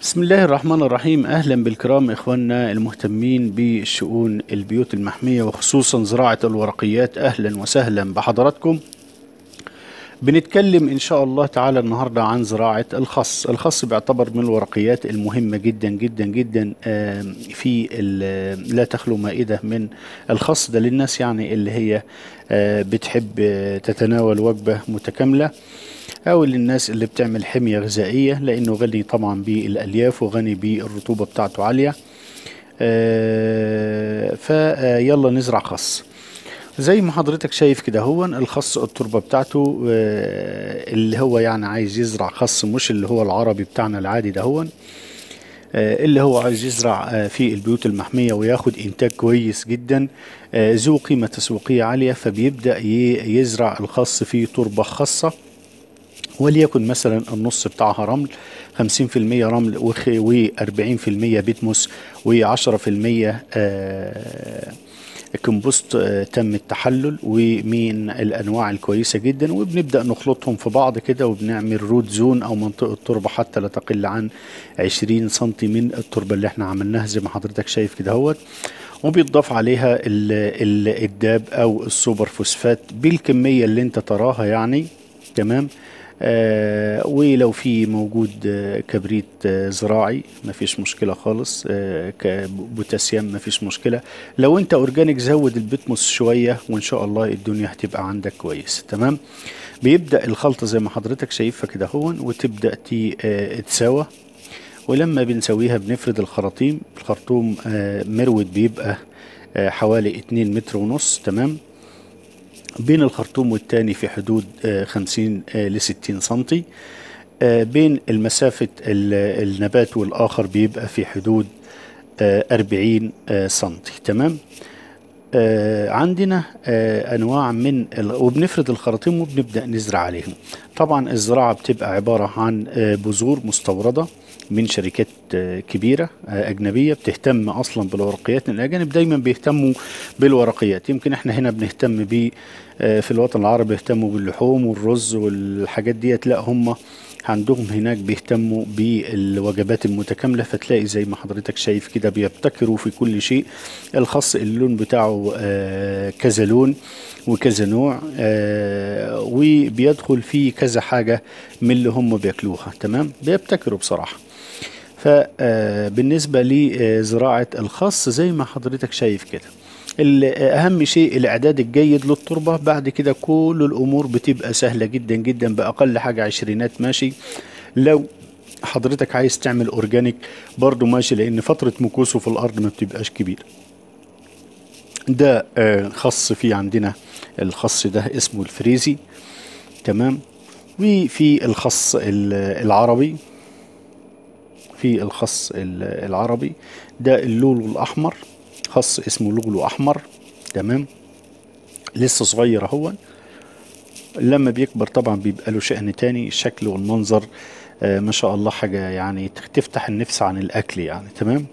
بسم الله الرحمن الرحيم اهلا بالكرام اخواننا المهتمين بشؤون البيوت المحميه وخصوصا زراعه الورقيات اهلا وسهلا بحضراتكم بنتكلم ان شاء الله تعالى النهارده عن زراعه الخس الخس بيعتبر من الورقيات المهمه جدا جدا جدا آم، في ال- لا تخلو مائده من الخس ده للناس يعني اللي هي آه، بتحب آه، تتناول وجبه متكامله او للناس اللي بتعمل حمية غذائية لانه غني طبعا بالالياف وغني بالرطوبة بتاعته عالية آه، فيلا نزرع خس زي ما حضرتك شايف كده هو الخس التربة بتاعته آه، اللي هو يعني عايز يزرع خس مش اللي هو العربي بتاعنا العادي ده هو آه، اللي هو عايز يزرع آه، في البيوت المحمية وياخد إنتاج كويس جدا آه، ذو قيمة تسويقية عالية فبيبدأ ي- يزرع الخس في تربة خاصة وليكن مثلا النص بتاعها رمل 50% رمل و40% بيتموس و10% كمبوست آه، تم التحلل ومن الانواع الكويسه جدا وبنبدا نخلطهم في بعض كده وبنعمل روت زون او منطقه تربه حتى لا تقل عن 20 سم من التربه اللي احنا عملناها زي ما حضرتك شايف كده اهوت وبيضاف عليها ال- ال- الداب او السوبر فوسفات بالكميه اللي انت تراها يعني تمام آه ولو في موجود آه كبريت آه زراعي مفيش مشكلة خالص آه كبوتاسيوم مفيش مشكلة لو انت اورجانيك زود البتموس شوية وان شاء الله الدنيا هتبقى عندك كويس تمام بيبدأ الخلطة زي ما حضرتك شايفها كده هون وتبدأ تي آه تساوى ولما بنسويها بنفرد الخراطيم الخرطوم آه مرود بيبقى آه حوالي 2 متر ونص تمام بين الخرطوم والتاني في حدود آه، 50 ل 60 سنتي آه، بين المسافة ال- النبات والآخر بيبقى في حدود آه، 40 آه، سنتي تمام آه، عندنا آه، انواع من ال... وبنفرد الخراطيم وبنبدا نزرع عليهم طبعا الزراعه بتبقى عباره عن آه، بذور مستورده من شركات آه، كبيره آه، اجنبيه بتهتم اصلا بالورقيات لأن الاجانب دايما بيهتموا بالورقيات يمكن احنا هنا بنهتم ب آه، في الوطن العربي بيهتموا باللحوم والرز والحاجات ديت لا هم عندهم هناك بيهتموا بالوجبات المتكاملة فتلاقي زي ما حضرتك شايف كده بيبتكروا في كل شيء الخاص اللون بتاعه آه، كذا لون وكذا نوع آه، وبيدخل فيه كذا حاجة من اللي هم بياكلوها تمام بيبتكروا بصراحة فبالنسبة لزراعة الخس زي ما حضرتك شايف كده ال- اهم شيء الاعداد الجيد للتربه بعد كده كل الامور بتبقى سهله جدا جدا باقل حاجه عشرينات ماشي لو حضرتك عايز تعمل اورجانيك برضو ماشي لان فتره مكوسه في الارض ما بتبقاش كبيره ده آه، خص في عندنا الخص ده اسمه الفريزي تمام وفي الخص ال- العربي في الخص ال- العربي ده اللولو الأحمر خص اسمه لولو أحمر تمام لسه صغير اهو لما بيكبر طبعا بيبقى له شأن تاني الشكل والمنظر آه ما شاء الله حاجة يعني تفتح النفس عن الأكل يعني تمام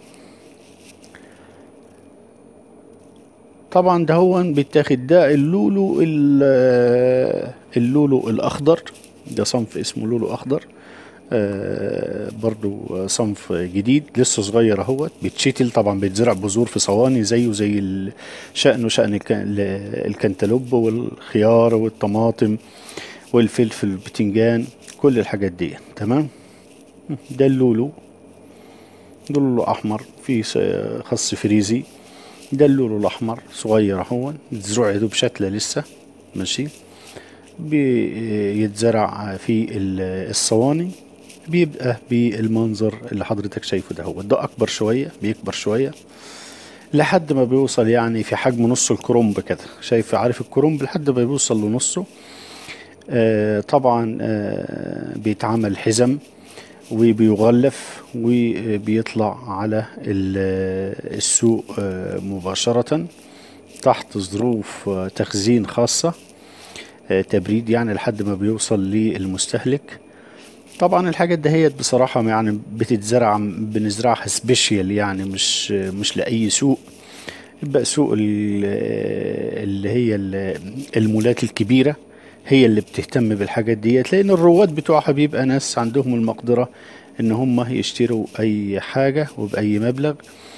طبعا ده هو بيتاخد ده اللولو ال- اللولو الأخضر ده صنف اسمه لولو أخضر آه برضو صنف جديد لسه صغير اهوت بيتشتل طبعا بيتزرع بذور في صواني زيه زي ال- شأنه شأن الك- ال- الكنتالوب والخيار والطماطم والفلفل البتنجان كل الحاجات دي تمام ده اللولو لولو احمر في س- خس فريزي ده اللولو الاحمر صغير اهو مزروع يا دوب شتله لسه ماشي بيتزرع في ال- الصواني بيبقى بالمنظر اللي حضرتك شايفه ده هو ده اكبر شويه بيكبر شويه لحد ما بيوصل يعني في حجم نص الكرنب كده شايف عارف الكرنب لحد ما بيوصل لنصه آه طبعا آه بيتعمل حزم وبيغلف وبيطلع على ال- السوق آه مباشرة تحت ظروف آه، تخزين خاصة آه، تبريد يعني لحد ما بيوصل للمستهلك طبعا الحاجات دهيت بصراحة يعني بتتزرع بنزرعها سبيشيال يعني مش مش لأي سوق يبقى سوق ال- اللي هي ال- المولات الكبيرة هي اللي بتهتم بالحاجات ديت لأن الرواد بتوعها بيبقى ناس عندهم المقدرة ان هم يشتروا اي حاجة وبأي مبلغ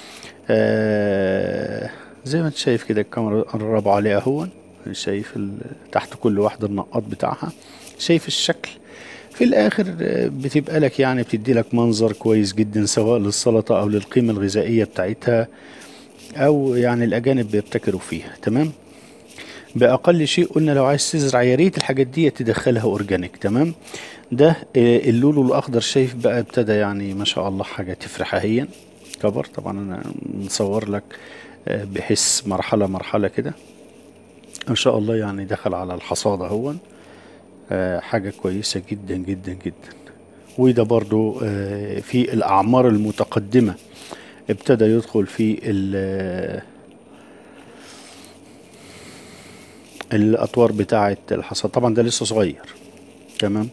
آه زي ما انت شايف كده الكاميرا قربوا عليها هون شايف ال- تحت كل واحدة النقاط بتاعها شايف الشكل في الاخر آه، بتبقى لك يعني بتدي لك منظر كويس جدا سواء للسلطة او للقيمة الغذائية بتاعتها او يعني الاجانب بيبتكروا فيها تمام باقل شيء قلنا لو عايز تزرع يا ريت الحاجات دي تدخلها اورجانيك تمام ده آه، اللولو الاخضر شايف بقى ابتدى يعني ما شاء الله حاجه تفرح اهيا كبر طبعا انا مصور لك آه، بحيث مرحله مرحله كده ان شاء الله يعني دخل على الحصاد اهون آه، حاجه كويسه جدا جدا جدا وده برضو آه، في الاعمار المتقدمه ابتدى يدخل في ال- الاطوار بتاعه الحصاد طبعا ده لسه صغير تمام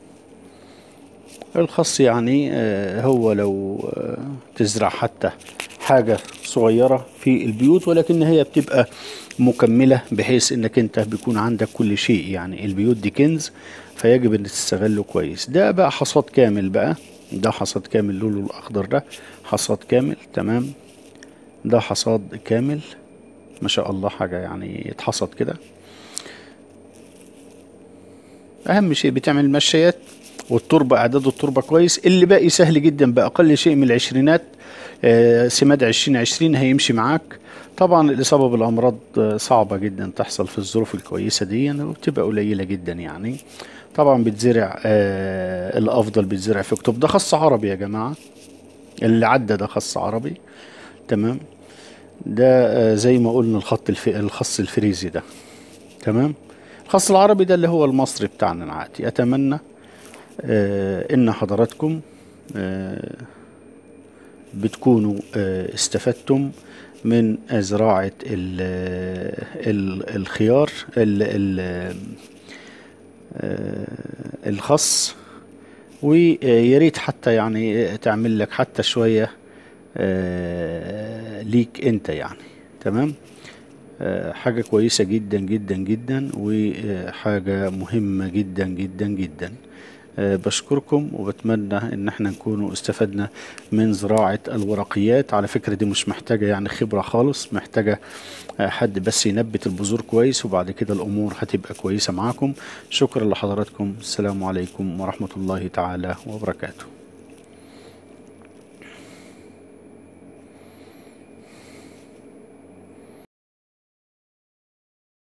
الخص يعني آه، هو لو آه، تزرع حتى حاجة صغيرة في البيوت ولكن هي بتبقى مكملة بحيث انك انت بيكون عندك كل شيء يعني البيوت دي كنز فيجب ان تستغله كويس ده بقى حصاد كامل بقى ده حصاد كامل لولو الاخضر ده حصاد كامل تمام ده حصاد كامل ما شاء الله حاجة يعني اتحصد كده اهم شيء بتعمل مشيات والتربة اعداد التربة كويس اللي باقي سهل جدا باقل شيء من العشرينات آه، سماد عشرين عشرين هيمشي معاك طبعا الاصابة بالامراض آه، صعبة جدا تحصل في الظروف الكويسة دي وبتبقى قليلة جدا يعني طبعا بتزرع آه الافضل بتزرع في اكتوبر ده خص عربي يا جماعة اللي عدى ده خص عربي تمام ده آه زي ما قلنا الخط الف... الخص الفريزي ده تمام الخص العربي ده اللي هو المصري بتاعنا العادي اتمنى آه ان حضراتكم آه بتكونوا آه استفدتم من زراعة ال ال الخيار ال ال آه الخس ويا ريت حتى يعني تعمل لك حتى شوية آه ليك انت يعني تمام آه حاجة كويسة جدا جدا جدا وحاجة مهمة جدا جدا جدا آه بشكركم وبتمنى ان احنا نكونوا استفدنا من زراعة الورقيات على فكرة دي مش محتاجة يعني خبرة خالص محتاجة آه حد بس ينبت البذور كويس وبعد كده الامور هتبقى كويسة معاكم شكرا لحضراتكم السلام عليكم ورحمة الله تعالى وبركاته